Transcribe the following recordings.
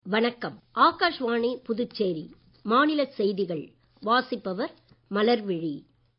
வணக்கம் ஆகாஷ்வாணி புதுச்சேரி மாநில செய்திகள் வாசிப்பவர் மலர்விழி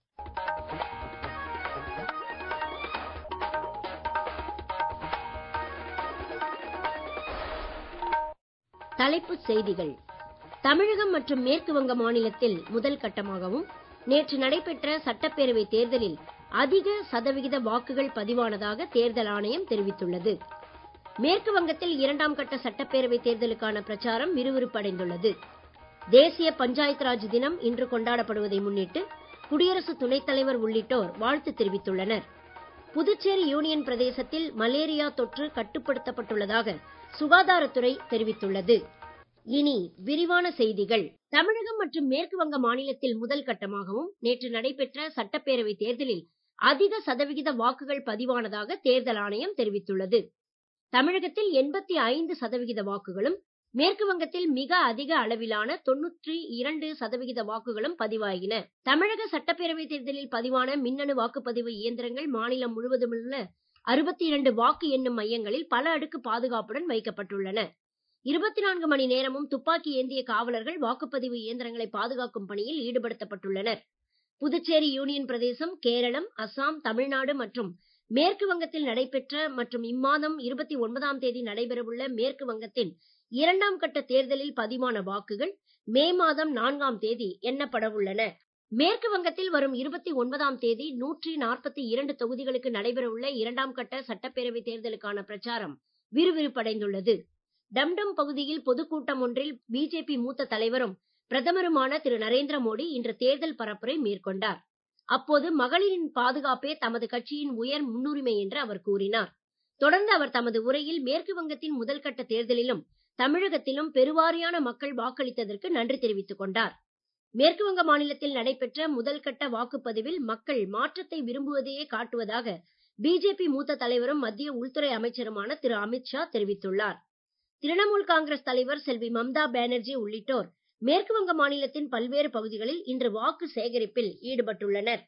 தலைப்புச் செய்திகள் தமிழகம் மற்றும் மேற்கு வங்க மாநிலத்தில் முதல் கட்டமாகவும் நேற்று நடைபெற்ற சட்டப்பேரவை தேர்தலில் அதிக சதவிகித வாக்குகள் பதிவானதாக தேர்தல் ஆணையம் தெரிவித்துள்ளது மேற்கு வங்கத்தில் இரண்டாம் கட்ட சட்டப்பேரவை தேர்தலுக்கான பிரச்சாரம் விறுவிறுப்படைந்துள்ளது தேசிய பஞ்சாயத்து ராஜ் தினம் இன்று கொண்டாடப்படுவதை முன்னிட்டு குடியரசு துணைத் தலைவர் உள்ளிட்டோர் வாழ்த்து தெரிவித்துள்ளனர் புதுச்சேரி யூனியன் பிரதேசத்தில் மலேரியா தொற்று கட்டுப்படுத்தப்பட்டுள்ளதாக சுகாதாரத்துறை தெரிவித்துள்ளது இனி விரிவான செய்திகள் தமிழகம் மற்றும் மேற்கு வங்க மாநிலத்தில் முதல் கட்டமாகவும் நேற்று நடைபெற்ற சட்டப்பேரவை தேர்தலில் அதிக சதவிகித வாக்குகள் பதிவானதாக தேர்தல் ஆணையம் தெரிவித்துள்ளது தமிழகத்தில் எண்பத்தி ஐந்து சதவிகித வாக்குகளும் மேற்கு வங்கத்தில் மிக அதிக அளவிலான தொன்னூற்றி இரண்டு சதவிகித வாக்குகளும் பதிவாகின தமிழக சட்டப்பேரவை தேர்தலில் பதிவான மின்னணு வாக்குப்பதிவு இயந்திரங்கள் மாநிலம் முழுவதுமுள்ள அறுபத்தி இரண்டு வாக்கு எண்ணும் மையங்களில் பல அடுக்கு பாதுகாப்புடன் வைக்கப்பட்டுள்ளன இருபத்தி நான்கு மணி நேரமும் துப்பாக்கி ஏந்திய காவலர்கள் வாக்குப்பதிவு இயந்திரங்களை பாதுகாக்கும் பணியில் ஈடுபடுத்தப்பட்டுள்ளனர் புதுச்சேரி யூனியன் பிரதேசம் கேரளம் அசாம் தமிழ்நாடு மற்றும் மேற்கு வங்கத்தில் நடைபெற்ற மற்றும் இம்மாதம் இருபத்தி ஒன்பதாம் தேதி நடைபெறவுள்ள மேற்கு வங்கத்தின் இரண்டாம் கட்ட தேர்தலில் பதிவான வாக்குகள் மே மாதம் நான்காம் தேதி எண்ணப்பட உள்ளன மேற்கு வங்கத்தில் வரும் இருபத்தி ஒன்பதாம் தேதி நூற்றி நாற்பத்தி இரண்டு தொகுதிகளுக்கு நடைபெறவுள்ள இரண்டாம் கட்ட சட்டப்பேரவை தேர்தலுக்கான பிரச்சாரம் விறுவிறுப்படைந்துள்ளது டம்டம் பகுதியில் பொதுக்கூட்டம் ஒன்றில் பிஜேபி மூத்த தலைவரும் பிரதமருமான திரு நரேந்திர மோடி இன்று தேர்தல் பரப்புரை மேற்கொண்டார் அப்போது மகளிரின் பாதுகாப்பே தமது கட்சியின் உயர் முன்னுரிமை என்று அவர் கூறினார் தொடர்ந்து அவர் தமது உரையில் மேற்கு வங்கத்தின் முதல் கட்ட தேர்தலிலும் தமிழகத்திலும் பெருவாரியான மக்கள் வாக்களித்ததற்கு நன்றி தெரிவித்துக் கொண்டார் மேற்கு வங்க மாநிலத்தில் நடைபெற்ற முதல் கட்ட வாக்குப்பதிவில் மக்கள் மாற்றத்தை விரும்புவதையே காட்டுவதாக பிஜேபி மூத்த தலைவரும் மத்திய உள்துறை அமைச்சருமான திரு அமித்ஷா தெரிவித்துள்ளார் திரிணாமுல் காங்கிரஸ் தலைவர் செல்வி மம்தா பானர்ஜி உள்ளிட்டோர் மேற்கு வங்க மாநிலத்தின் பல்வேறு பகுதிகளில் இன்று வாக்கு சேகரிப்பில் ஈடுபட்டுள்ளனர்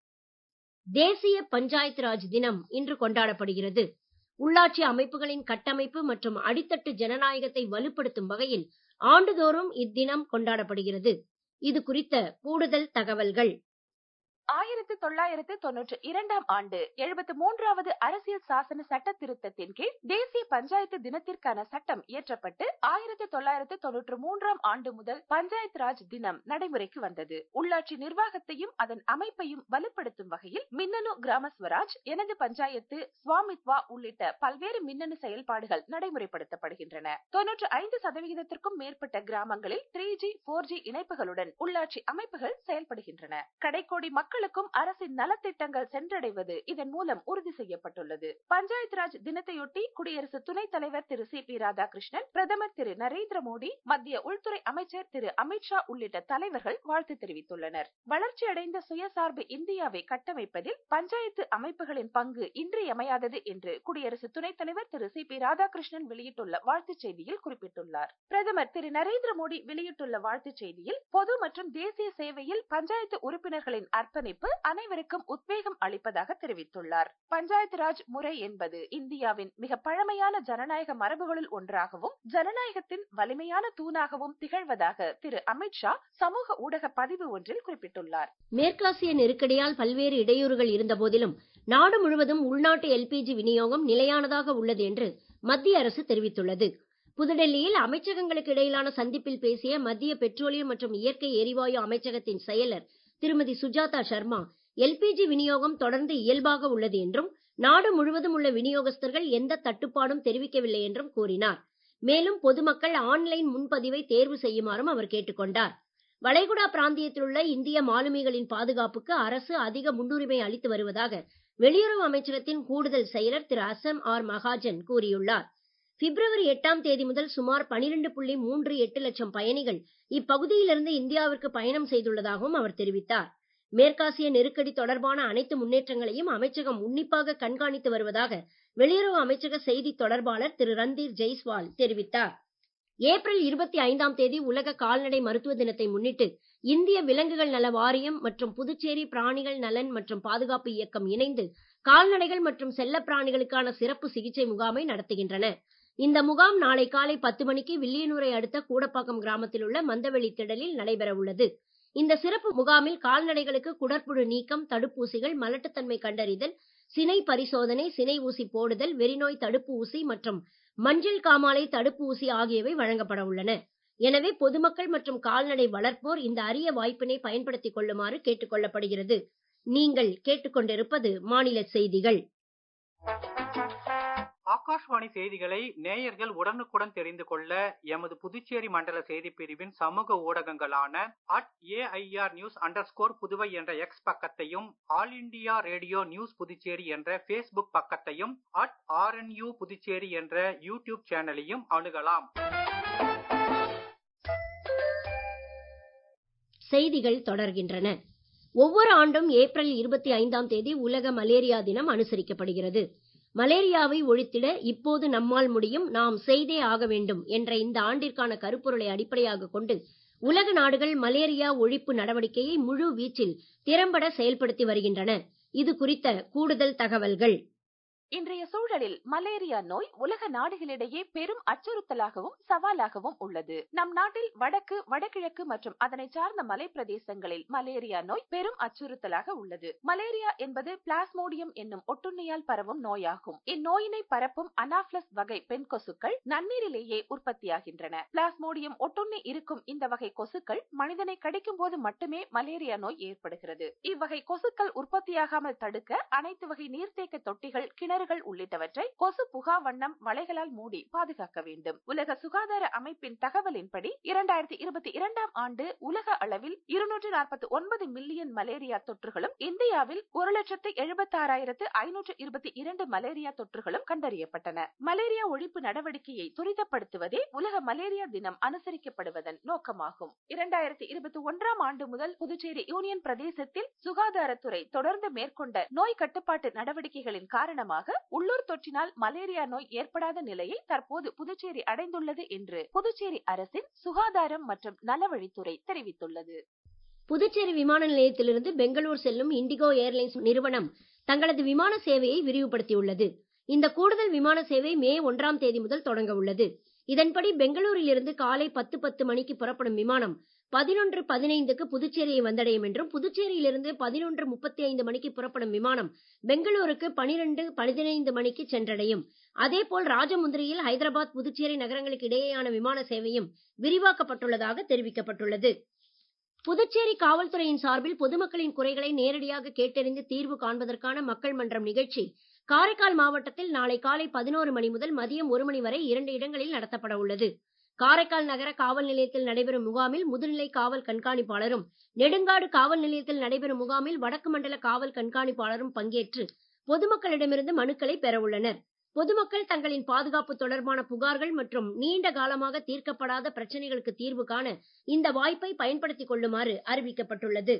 தேசிய பஞ்சாயத்து ராஜ் தினம் இன்று கொண்டாடப்படுகிறது உள்ளாட்சி அமைப்புகளின் கட்டமைப்பு மற்றும் அடித்தட்டு ஜனநாயகத்தை வலுப்படுத்தும் வகையில் ஆண்டுதோறும் இத்தினம் கொண்டாடப்படுகிறது இது குறித்த கூடுதல் தகவல்கள் ஆயிரத்தி தொள்ளாயிரத்து தொன்னூற்றி இரண்டாம் ஆண்டு எழுபத்தி மூன்றாவது அரசியல் சாசன சட்ட திருத்தத்தின் கீழ் தேசிய பஞ்சாயத்து தினத்திற்கான சட்டம் இயற்றப்பட்டு ஆயிரத்தி தொள்ளாயிரத்து தொன்னூற்றி மூன்றாம் ஆண்டு முதல் பஞ்சாயத்து ராஜ் தினம் நடைமுறைக்கு வந்தது உள்ளாட்சி நிர்வாகத்தையும் அதன் அமைப்பையும் வலுப்படுத்தும் வகையில் மின்னணு கிராம ஸ்வராஜ் எனது பஞ்சாயத்து சுவாமித்வா உள்ளிட்ட பல்வேறு மின்னணு செயல்பாடுகள் நடைமுறைப்படுத்தப்படுகின்றன தொன்னூற்றி ஐந்து சதவிகிதத்திற்கும் மேற்பட்ட கிராமங்களில் த்ரீ ஜி போர் ஜி இணைப்புகளுடன் உள்ளாட்சி அமைப்புகள் செயல்படுகின்றன கடைக்கோடி மக்கள் மக்களுக்கும் அரசின் நலத்திட்டங்கள் சென்றடைவது இதன் மூலம் உறுதி செய்யப்பட்டுள்ளது பஞ்சாயத்து ராஜ் தினத்தையொட்டி குடியரசு துணைத் தலைவர் திரு சி பி ராதாகிருஷ்ணன் பிரதமர் திரு நரேந்திர மோடி மத்திய உள்துறை அமைச்சர் திரு அமித்ஷா உள்ளிட்ட தலைவர்கள் வாழ்த்து தெரிவித்துள்ளனர் வளர்ச்சியடைந்த சுயசார்பு இந்தியாவை கட்டமைப்பதில் பஞ்சாயத்து அமைப்புகளின் பங்கு இன்றியமையாதது என்று குடியரசு துணைத் தலைவர் திரு சி பி ராதாகிருஷ்ணன் வெளியிட்டுள்ள வாழ்த்துச் செய்தியில் குறிப்பிட்டுள்ளார் பிரதமர் திரு நரேந்திர மோடி வெளியிட்டுள்ள வாழ்த்துச் செய்தியில் பொது மற்றும் தேசிய சேவையில் பஞ்சாயத்து உறுப்பினர்களின் அர்ப்பணிப்பு அர்ப்பணிப்பு அனைவருக்கும் உத்வேகம் அளிப்பதாக தெரிவித்துள்ளார் பஞ்சாயத்து ராஜ் முறை என்பது இந்தியாவின் மிக பழமையான ஜனநாயக மரபுகளில் ஒன்றாகவும் ஜனநாயகத்தின் வலிமையான தூணாகவும் திகழ்வதாக திரு அமித்ஷா சமூக ஊடக பதிவு ஒன்றில் குறிப்பிட்டுள்ளார் மேற்காசிய நெருக்கடியால் பல்வேறு இடையூறுகள் இருந்த போதிலும் நாடு முழுவதும் உள்நாட்டு எல்பிஜி விநியோகம் நிலையானதாக உள்ளது என்று மத்திய அரசு தெரிவித்துள்ளது புதுடெல்லியில் அமைச்சகங்களுக்கு இடையிலான சந்திப்பில் பேசிய மத்திய பெட்ரோலியம் மற்றும் இயற்கை எரிவாயு அமைச்சகத்தின் செயலர் திருமதி சுஜாதா சர்மா எல்பிஜி விநியோகம் தொடர்ந்து இயல்பாக உள்ளது என்றும் நாடு முழுவதும் உள்ள விநியோகஸ்தர்கள் எந்த தட்டுப்பாடும் தெரிவிக்கவில்லை என்றும் கூறினார் மேலும் பொதுமக்கள் ஆன்லைன் முன்பதிவை தேர்வு செய்யுமாறும் அவர் கேட்டுக்கொண்டார் வளைகுடா பிராந்தியத்தில் உள்ள இந்திய மாலுமிகளின் பாதுகாப்புக்கு அரசு அதிக முன்னுரிமை அளித்து வருவதாக வெளியுறவு அமைச்சகத்தின் கூடுதல் செயலர் திரு அசம் ஆர் மகாஜன் கூறியுள்ளார் பிப்ரவரி எட்டாம் தேதி முதல் சுமார் பனிரெண்டு புள்ளி மூன்று எட்டு லட்சம் பயணிகள் இப்பகுதியிலிருந்து இந்தியாவிற்கு பயணம் செய்துள்ளதாகவும் அவர் தெரிவித்தார் மேற்காசிய நெருக்கடி தொடர்பான அனைத்து முன்னேற்றங்களையும் அமைச்சகம் உன்னிப்பாக கண்காணித்து வருவதாக வெளியுறவு அமைச்சக செய்தி தொடர்பாளர் திரு ரந்தீர் ஜெய்ஸ்வால் தெரிவித்தார் ஏப்ரல் இருபத்தி ஐந்தாம் தேதி உலக கால்நடை மருத்துவ தினத்தை முன்னிட்டு இந்திய விலங்குகள் நல வாரியம் மற்றும் புதுச்சேரி பிராணிகள் நலன் மற்றும் பாதுகாப்பு இயக்கம் இணைந்து கால்நடைகள் மற்றும் செல்லப் பிராணிகளுக்கான சிறப்பு சிகிச்சை முகாமை நடத்துகின்றன இந்த முகாம் நாளை காலை பத்து மணிக்கு வில்லியனூரை அடுத்த கூடப்பாக்கம் கிராமத்தில் உள்ள மந்தவெளி திடலில் நடைபெற உள்ளது இந்த சிறப்பு முகாமில் கால்நடைகளுக்கு குடற்புழு நீக்கம் தடுப்பூசிகள் மலட்டுத்தன்மை கண்டறிதல் சினை பரிசோதனை சினை ஊசி போடுதல் வெறிநோய் தடுப்பு ஊசி மற்றும் மஞ்சள் காமாலை தடுப்பு ஊசி ஆகியவை வழங்கப்பட உள்ளன எனவே பொதுமக்கள் மற்றும் கால்நடை வளர்ப்போர் இந்த அரிய வாய்ப்பினை பயன்படுத்திக் கொள்ளுமாறு கேட்டுக் கொள்ளப்படுகிறது நீங்கள் கேட்டுக்கொண்டிருப்பது மாநில செய்திகள் ஆகாஷ்வாணி செய்திகளை நேயர்கள் உடனுக்குடன் தெரிந்து கொள்ள எமது புதுச்சேரி மண்டல செய்திப் பிரிவின் சமூக ஊடகங்களான at AIR news under Puduvai என்ற எக்ஸ் பக்கத்தையும் all India radio news Puducherry என்ற ஃபேஸ்புக் பக்கத்தையும் அட் ஆர்என்யூ புதுச்சேரி என்ற யூடியூப் சேனலையும் அணுகலாம் செய்திகள் தொடர்கின்றன ஒவ்வொரு ஆண்டும் ஏப்ரல் இருபத்தி ஐந்தாம் தேதி உலக மலேரியா தினம் அனுசரிக்கப்படுகிறது மலேரியாவை ஒழித்திட இப்போது நம்மால் முடியும் நாம் செய்தே ஆக வேண்டும் என்ற இந்த ஆண்டிற்கான கருப்பொருளை அடிப்படையாக கொண்டு உலக நாடுகள் மலேரியா ஒழிப்பு நடவடிக்கையை முழு வீச்சில் திறம்பட செயல்படுத்தி வருகின்றன இது குறித்த கூடுதல் தகவல்கள் இன்றைய சூழலில் மலேரியா நோய் உலக நாடுகளிடையே பெரும் அச்சுறுத்தலாகவும் சவாலாகவும் உள்ளது நம் நாட்டில் வடக்கு வடகிழக்கு மற்றும் அதனை சார்ந்த மலை பிரதேசங்களில் மலேரியா நோய் பெரும் அச்சுறுத்தலாக உள்ளது மலேரியா என்பது பிளாஸ்மோடியம் என்னும் ஒட்டுண்ணியால் பரவும் நோயாகும் இந்நோயினை பரப்பும் அனாப்ளஸ் வகை பெண் கொசுக்கள் நன்னீரிலேயே உற்பத்தியாகின்றன பிளாஸ்மோடியம் ஒட்டுண்ணி இருக்கும் இந்த வகை கொசுக்கள் மனிதனை கடிக்கும் போது மட்டுமே மலேரியா நோய் ஏற்படுகிறது இவ்வகை கொசுக்கள் உற்பத்தியாகாமல் தடுக்க அனைத்து வகை நீர்த்தேக்க தொட்டிகள் கிணறுகள் உள்ளிட்டவற்றை கொசு புகா வண்ணம் வலைகளால் மூடி பாதுகாக்க வேண்டும் உலக சுகாதார அமைப்பின் தகவலின்படி இரண்டாயிரத்தி இருபத்தி இரண்டாம் ஆண்டு உலக அளவில் இருநூற்று நாற்பத்தி ஒன்பது மில்லியன் மலேரியா தொற்றுகளும் இந்தியாவில் ஒரு லட்சத்து எழுபத்தாறாயிரத்து ஐநூற்று இருபத்தி இரண்டு மலேரியா தொற்றுகளும் கண்டறியப்பட்டன மலேரியா ஒழிப்பு நடவடிக்கையை துரிதப்படுத்துவதே உலக மலேரியா தினம் அனுசரிக்கப்படுவதன் நோக்கமாகும் இரண்டாயிரத்தி இருபத்தி ஒன்றாம் ஆண்டு முதல் புதுச்சேரி யூனியன் பிரதேசத்தில் சுகாதாரத்துறை தொடர்ந்து மேற்கொண்ட நோய் கட்டுப்பாட்டு நடவடிக்கைகளின் காரணமாக உள்ளூர் தொற்றினால் மலேரியா நோய் ஏற்படாத நிலையை தற்போது புதுச்சேரி அடைந்துள்ளது என்று புதுச்சேரி அரசின் சுகாதாரம் மற்றும் நலவழித்துறை தெரிவித்துள்ளது புதுச்சேரி விமான நிலையத்திலிருந்து பெங்களூர் செல்லும் இண்டிகோ ஏர்லைன்ஸ் நிறுவனம் தங்களது விமான சேவையை விரிவுபடுத்தியுள்ளது இந்த கூடுதல் விமான சேவை மே ஒன்றாம் தேதி முதல் தொடங்க உள்ளது இதன்படி பெங்களூரில் இருந்து காலை பத்து பத்து மணிக்கு புறப்படும் விமானம் பதினொன்று பதினைந்துக்கு புதுச்சேரியை வந்தடையும் என்றும் புதுச்சேரியிலிருந்து பதினொன்று முப்பத்தி ஐந்து மணிக்கு புறப்படும் விமானம் பெங்களூருக்கு பனிரெண்டு பதினைந்து மணிக்கு சென்றடையும் அதேபோல் ராஜமுந்திரியில் ஹைதராபாத் புதுச்சேரி நகரங்களுக்கு இடையேயான விமான சேவையும் விரிவாக்கப்பட்டுள்ளதாக தெரிவிக்கப்பட்டுள்ளது புதுச்சேரி காவல்துறையின் சார்பில் பொதுமக்களின் குறைகளை நேரடியாக கேட்டறிந்து தீர்வு காண்பதற்கான மக்கள் மன்றம் நிகழ்ச்சி காரைக்கால் மாவட்டத்தில் நாளை காலை பதினோரு மணி முதல் மதியம் ஒரு மணி வரை இரண்டு இடங்களில் நடத்தப்பட உள்ளது காரைக்கால் நகர காவல் நிலையத்தில் நடைபெறும் முகாமில் முதுநிலை காவல் கண்காணிப்பாளரும் நெடுங்காடு காவல் நிலையத்தில் நடைபெறும் முகாமில் வடக்கு மண்டல காவல் கண்காணிப்பாளரும் பங்கேற்று பொதுமக்களிடமிருந்து மனுக்களை பெற உள்ளனர் பொதுமக்கள் தங்களின் பாதுகாப்பு தொடர்பான புகார்கள் மற்றும் நீண்ட காலமாக தீர்க்கப்படாத பிரச்சனைகளுக்கு தீர்வு காண இந்த வாய்ப்பை பயன்படுத்திக் கொள்ளுமாறு அறிவிக்கப்பட்டுள்ளது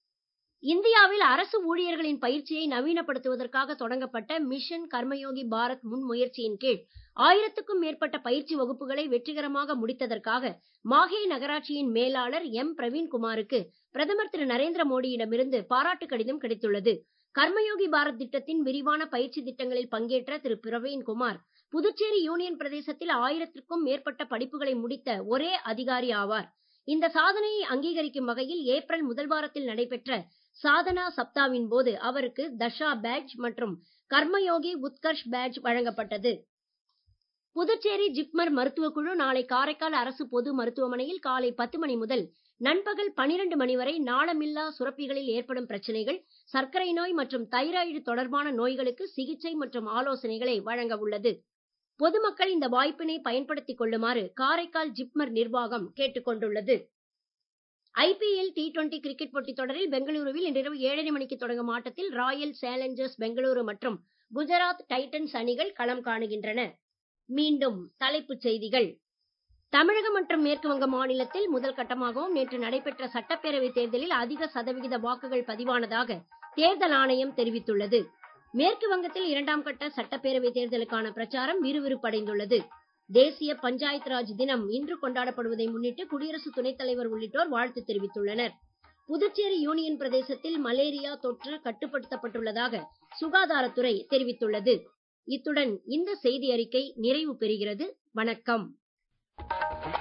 இந்தியாவில் அரசு ஊழியர்களின் பயிற்சியை நவீனப்படுத்துவதற்காக தொடங்கப்பட்ட மிஷன் கர்மயோகி பாரத் முன்முயற்சியின் கீழ் ஆயிரத்துக்கும் மேற்பட்ட பயிற்சி வகுப்புகளை வெற்றிகரமாக முடித்ததற்காக மாஹே நகராட்சியின் மேலாளர் எம் பிரவீன்குமாருக்கு பிரதமர் திரு நரேந்திர மோடியிடமிருந்து பாராட்டு கடிதம் கிடைத்துள்ளது கர்மயோகி பாரத் திட்டத்தின் விரிவான பயிற்சி திட்டங்களில் பங்கேற்ற திரு பிரவீன்குமார் புதுச்சேரி யூனியன் பிரதேசத்தில் ஆயிரத்திற்கும் மேற்பட்ட படிப்புகளை முடித்த ஒரே அதிகாரி ஆவார் இந்த சாதனையை அங்கீகரிக்கும் வகையில் ஏப்ரல் முதல் வாரத்தில் நடைபெற்ற சாதனா சப்தாவின் போது அவருக்கு தஷா பேட்ஜ் மற்றும் கர்மயோகி உத்கர்ஷ் பேட்ஜ் வழங்கப்பட்டது புதுச்சேரி ஜிப்மர் மருத்துவக் குழு நாளை காரைக்கால் அரசு பொது மருத்துவமனையில் காலை பத்து மணி முதல் நண்பகல் பனிரெண்டு மணி வரை நாளமில்லா சுரப்பிகளில் ஏற்படும் பிரச்சனைகள் சர்க்கரை நோய் மற்றும் தைராய்டு தொடர்பான நோய்களுக்கு சிகிச்சை மற்றும் ஆலோசனைகளை வழங்க உள்ளது பொதுமக்கள் இந்த வாய்ப்பினை பயன்படுத்திக் கொள்ளுமாறு காரைக்கால் ஜிப்மர் நிர்வாகம் கேட்டுக் கொண்டுள்ளது ஐபிஎல் டி டுவெண்டி கிரிக்கெட் போட்டித் தொடரில் பெங்களூருவில் இன்றிரவு ஏழரை மணிக்கு தொடங்கும் ஆட்டத்தில் ராயல் சேலஞ்சர்ஸ் பெங்களூரு மற்றும் குஜராத் டைட்டன்ஸ் அணிகள் களம் காணுகின்றன மீண்டும் தலைப்புச் செய்திகள் தமிழகம் மற்றும் மேற்கு வங்க மாநிலத்தில் முதல் கட்டமாகவும் நேற்று நடைபெற்ற சட்டப்பேரவை தேர்தலில் அதிக சதவிகித வாக்குகள் பதிவானதாக தேர்தல் ஆணையம் தெரிவித்துள்ளது மேற்கு வங்கத்தில் இரண்டாம் கட்ட சட்டப்பேரவை தேர்தலுக்கான பிரச்சாரம் விறுவிறுப்படைந்துள்ளது தேசிய பஞ்சாயத் ராஜ் தினம் இன்று கொண்டாடப்படுவதை முன்னிட்டு குடியரசு துணைத் தலைவர் உள்ளிட்டோர் வாழ்த்து தெரிவித்துள்ளனர் புதுச்சேரி யூனியன் பிரதேசத்தில் மலேரியா தொற்று கட்டுப்படுத்தப்பட்டுள்ளதாக சுகாதாரத்துறை தெரிவித்துள்ளது இத்துடன் இந்த செய்தி அறிக்கை நிறைவு பெறுகிறது வணக்கம்